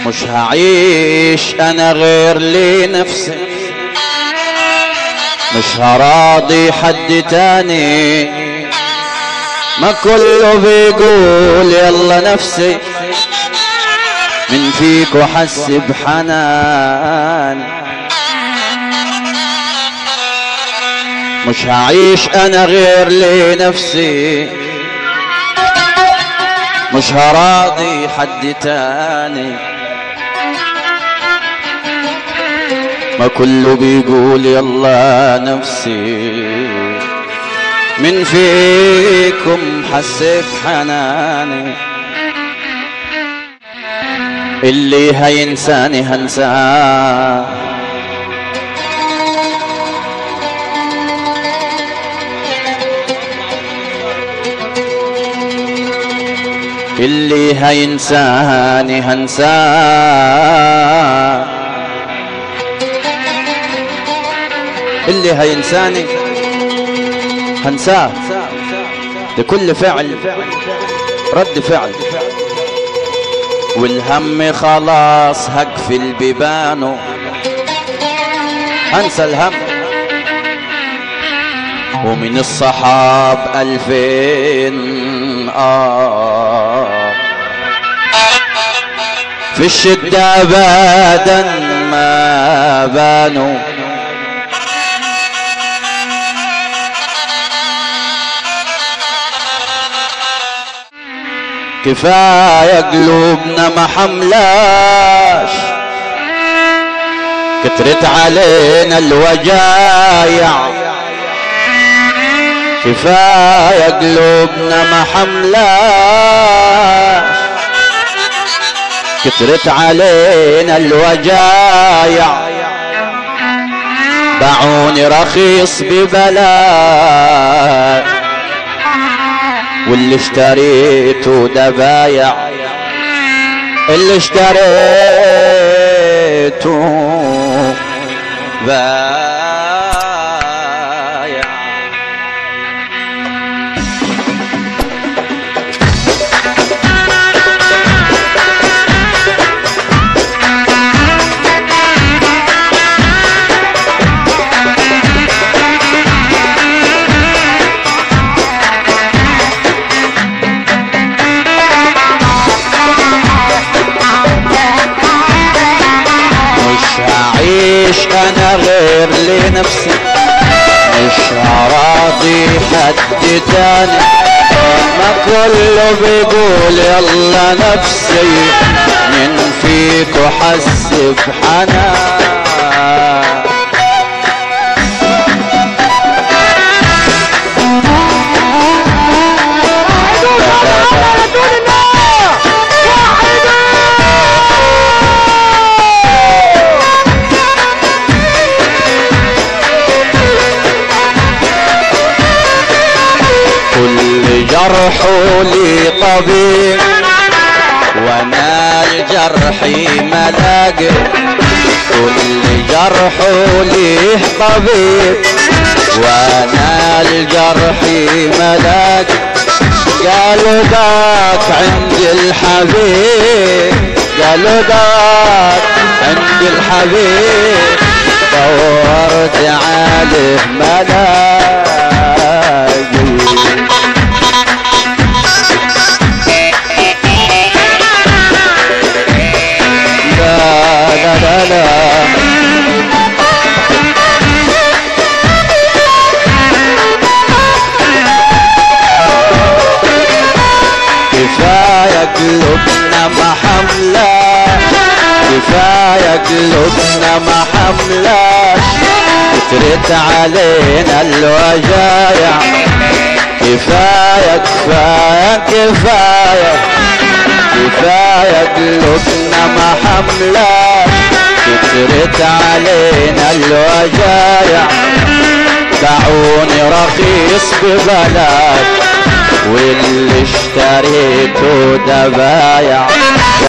مش هعيش انا غير لنفسي مش هراضي حد تاني ما كله بيقول يلا نفسي من فيك وحس بحنان مش هعيش انا غير لنفسي مش هراضي حد تاني ما كله بيقول يلا نفسي من فيكم حسيت حناني اللي هينساني هنساه اللي هينساني هنساه اللي هينساني هنساه لكل فعل رد فعل والهم خلاص هقفل بيبانه هنسى الهم ومن الصحاب ألفين آه في الشدة أبدا ما بانوا كفاية قلوبنا ما حملاش كترت علينا الوجايع كفاية قلوبنا ما حملاش كترت علينا الوجايع باعوني رخيص ببلاش واللي اشتريته دبايع اللي اشتريته بايع مش هعيش انا غير لنفسي مش هراضي حد تاني ما كله بيقول يلا نفسي من فيك وحس بحنان كل جرح لي طبيب وانا الجرحي ملاقي كل جرح ليه طبيب وانا الجرحي ملاقي قالوا ذاك عند الحبيب قالوا ذاك عند الحبيب دورت عليه ملاقي لا لا لا لا كفاية قلوبنا ما حملة كفاية قلوبنا ما حملة كترت علينا الوجايع كفاية كفاية كفاية كفاية قلوبنا ما حملة كترت علينا الوجايع باعوني رخيص ببلاش واللي اشتريته دبايع